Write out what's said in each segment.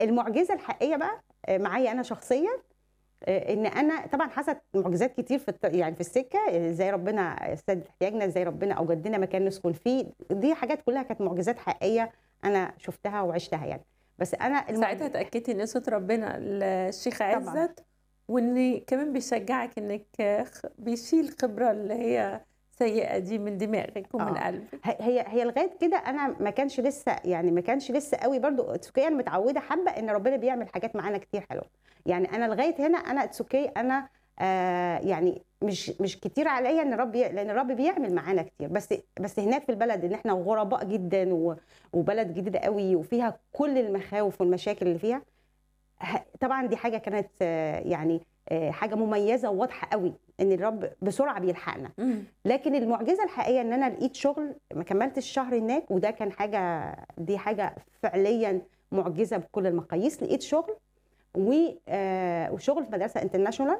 المعجزه الحقيقيه بقى آه، معايا انا شخصيا آه، ان انا طبعا حصلت معجزات كتير في الط- يعني في السكه آه، ازاي ربنا سد احتياجنا ازاي ربنا اوجد لنا مكان نسكن فيه دي حاجات كلها كانت معجزات حقيقيه انا شفتها وعشتها يعني بس انا المعج- ساعتها اتاكدتي ان صوت ربنا الشيخ طبعاً. عزت وان كمان بيشجعك انك خ- بيشيل الخبره اللي هي سيئه دي من دماغك ومن آه. قلبك هي هي هي لغايه كده انا ما كانش لسه يعني ما كانش لسه قوي برضو اتسوكي انا متعوده حبه ان ربنا بيعمل حاجات معانا كتير حلوه يعني انا لغايه هنا انا اتسوكي انا آه يعني مش مش كتير عليا ان الرب ي- لان الرب بيعمل معانا كتير بس بس هناك في البلد ان احنا غرباء جدا و- وبلد جديده قوي وفيها كل المخاوف والمشاكل اللي فيها ه- طبعا دي حاجه كانت آه، يعني آه، حاجه مميزه وواضحه قوي ان الرب بسرعه بيلحقنا مم. لكن المعجزه الحقيقيه ان انا لقيت شغل ما كملتش الشهر هناك وده كان حاجه دي حاجه فعليا معجزه بكل المقاييس لقيت شغل و آه، وشغل في مدرسه انترناشونال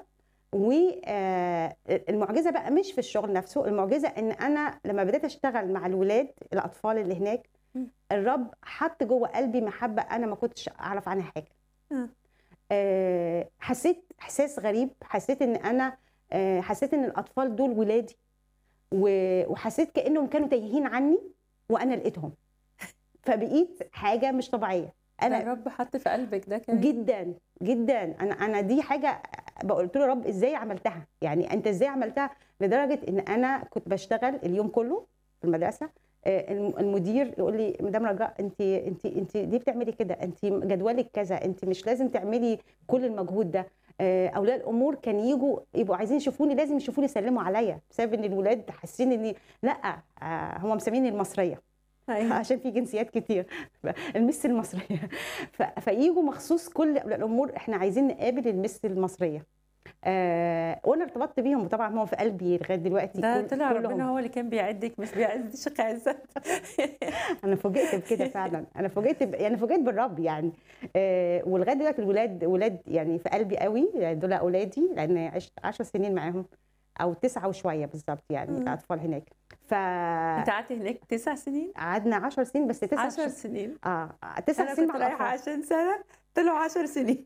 والمعجزه بقى مش في الشغل نفسه المعجزه ان انا لما بديت اشتغل مع الولاد الاطفال اللي هناك مم. الرب حط جوه قلبي محبه انا ما كنتش اعرف عنها حاجه آه. آه، حسيت احساس غريب حسيت ان انا آه، حسيت ان الاطفال دول ولادي و- وحسيت كانهم كانوا تايهين عني وانا لقيتهم فبقيت حاجه مش طبيعيه ده انا الرب حط في قلبك ده كمان جدا جدا انا انا دي حاجه قلت له يا رب ازاي عملتها يعني انت ازاي عملتها لدرجه ان انا كنت بشتغل اليوم كله في المدرسه آه، الم- المدير يقول لي مدام رجاء انت انت انت ليه بتعملي كده انت جدولك كذا انت مش لازم تعملي كل المجهود ده آه، اولياء الامور كان يجوا يبقوا عايزين يشوفوني لازم يشوفوني يسلموا عليا بسبب ان الولاد حاسين اني لا آه، هم مسميني المصريه أيوة. عشان في جنسيات كتير المس المصريه ف- فييجوا مخصوص كل اولياء الامور احنا عايزين نقابل المس المصريه آه وانا ارتبطت بيهم وطبعا هم في قلبي لغايه دلوقتي ده كل- طلع كلهم. ربنا هو اللي كان بيعدك مش بيعد الشيخ عزت انا فوجئت بكده فعلا انا فوجئت ب... يعني فوجئت بالرب يعني آه ولغايه دلوقتي الولاد ولاد يعني في قلبي قوي يعني دول اولادي لان عشت 10 سنين معاهم او تسعة وشويه بالظبط يعني مم. كاطفال هناك انت فقعدنا قعدت هناك تسع سنين 10 سنين بس تسع 10 ش- سنين اه تسع انا سنين كنت مع رايحه الأطفال. عشان سنه طلعوا 10 سنين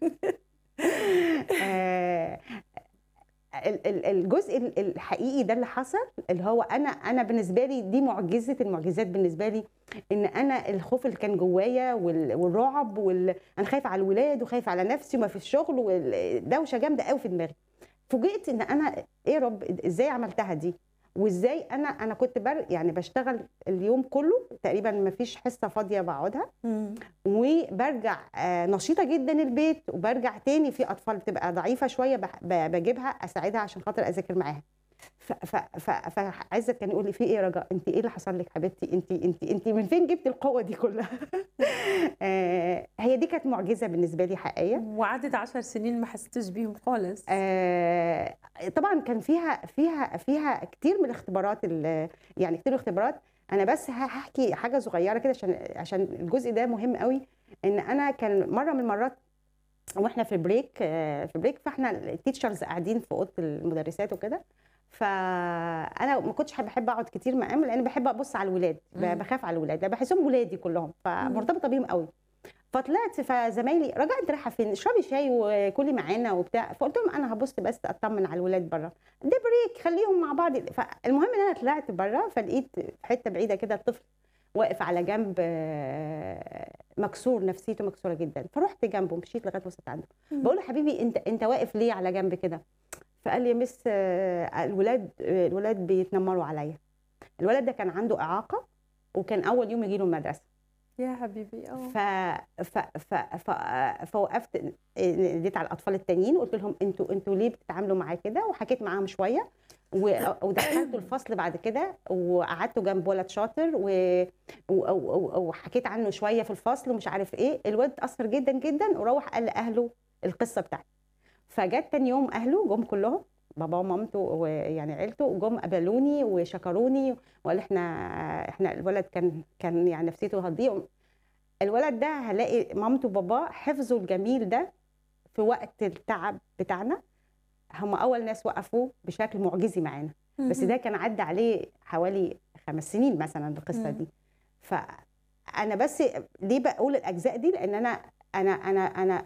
آه، ال- ال- الجزء ال- الحقيقي ده اللي حصل اللي هو انا انا بالنسبه لي دي معجزه المعجزات بالنسبه لي ان انا الخوف اللي كان جوايا وال- والرعب وال... انا خايفه على الولاد وخايفه على نفسي وما في الشغل والدوشه جامده قوي في دماغي فوجئت ان انا ايه يا رب ازاي عملتها دي وازاي انا انا كنت بر يعني بشتغل اليوم كله تقريبا ما فيش حصه فاضيه بقعدها وبرجع آه، نشيطه جدا البيت وبرجع تاني في اطفال بتبقى ضعيفه شويه بح- ب- بجيبها اساعدها عشان خاطر اذاكر معاها ف- ف- ف- فعزت كان يقول لي في ايه يا رجاء انت ايه اللي حصل لك حبيبتي انت انت انت من فين جبت القوه دي كلها آه، هي دي كانت معجزه بالنسبه لي حقيقيه وعدت 10 سنين ما حسيتش بيهم خالص آه، طبعا كان فيها فيها فيها كتير من الاختبارات ال- يعني كتير من الاختبارات انا بس هحكي حاجه صغيره كده عشان عشان الجزء ده مهم قوي ان انا كان مره من المرات واحنا في بريك آه، في بريك فاحنا التيتشرز قاعدين في اوضه المدرسات وكده فانا ما كنتش حابه بحب اقعد كتير معاهم لان بحب ابص على الولاد ب- مم. بخاف على الولاد بحسهم ولادي كلهم فمرتبطه بيهم قوي فطلعت فزمايلي رجاء انت رايحه فين اشربي شاي وكلي معانا وبتاع فقلت لهم انا هبص بس اطمن على الولاد بره ده بريك خليهم مع بعض فالمهم ان انا طلعت بره فلقيت في حته بعيده كده الطفل واقف على جنب آه، مكسور نفسيته مكسوره جدا فرحت جنبه مشيت لغايه وصلت عنده مم. بقول له حبيبي انت انت واقف ليه على جنب كده فقال لي يا مس آه، الولاد آه، الولاد بيتنمروا عليا الولد ده كان عنده اعاقه وكان اول يوم يجي له المدرسه يا حبيبي اه ف... ف... ف... ف... فوقفت اديت على الاطفال التانيين وقلت لهم انتوا انتوا ليه بتتعاملوا معاه كده وحكيت معاهم شويه و... ودخلته الفصل بعد كده وقعدته جنب ولد شاطر و... و... و... وحكيت عنه شويه في الفصل ومش عارف ايه الولد اتاثر جدا جدا وروح قال لاهله القصه بتاعتي فجت تاني يوم اهله جم كلهم بابا ومامته ويعني عيلته جم قبلوني وشكروني وقال احنا احنا الولد كان كان يعني نفسيته هتضيع الولد ده هلاقي مامته وباباه حفظوا الجميل ده في وقت التعب بتاعنا هم اول ناس وقفوا بشكل معجزي معانا بس ده كان عدى عليه حوالي خمس سنين مثلا القصه مم. دي فانا بس ليه بقول الاجزاء دي لان انا انا انا انا